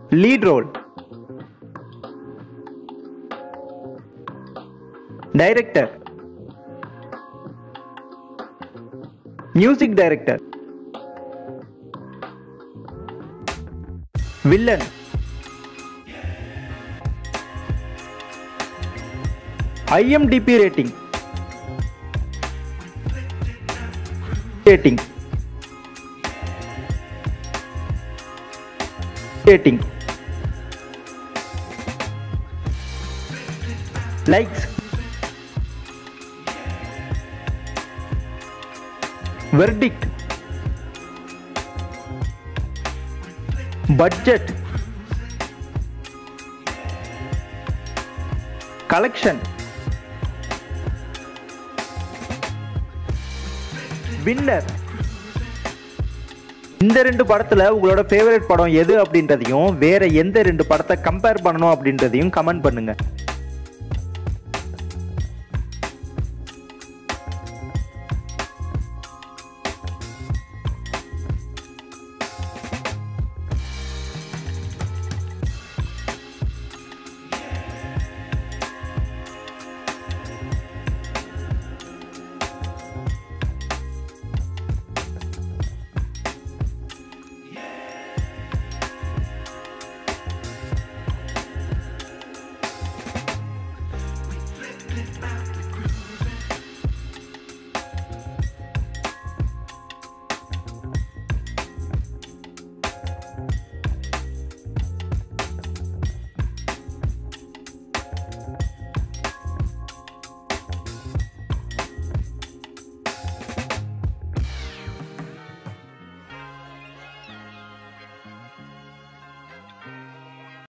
lead role director music director villain IMDb rating rating rating likes verdict budget collection winner இந்த ரெண்டு படத்துல உங்களோட favourite படம் எது அப்படின்றதையும் வேற எந்த ரெண்டு படத்தை கம்பேர் பண்ணணும் அப்படின்றதையும் கமெண்ட் பண்ணுங்க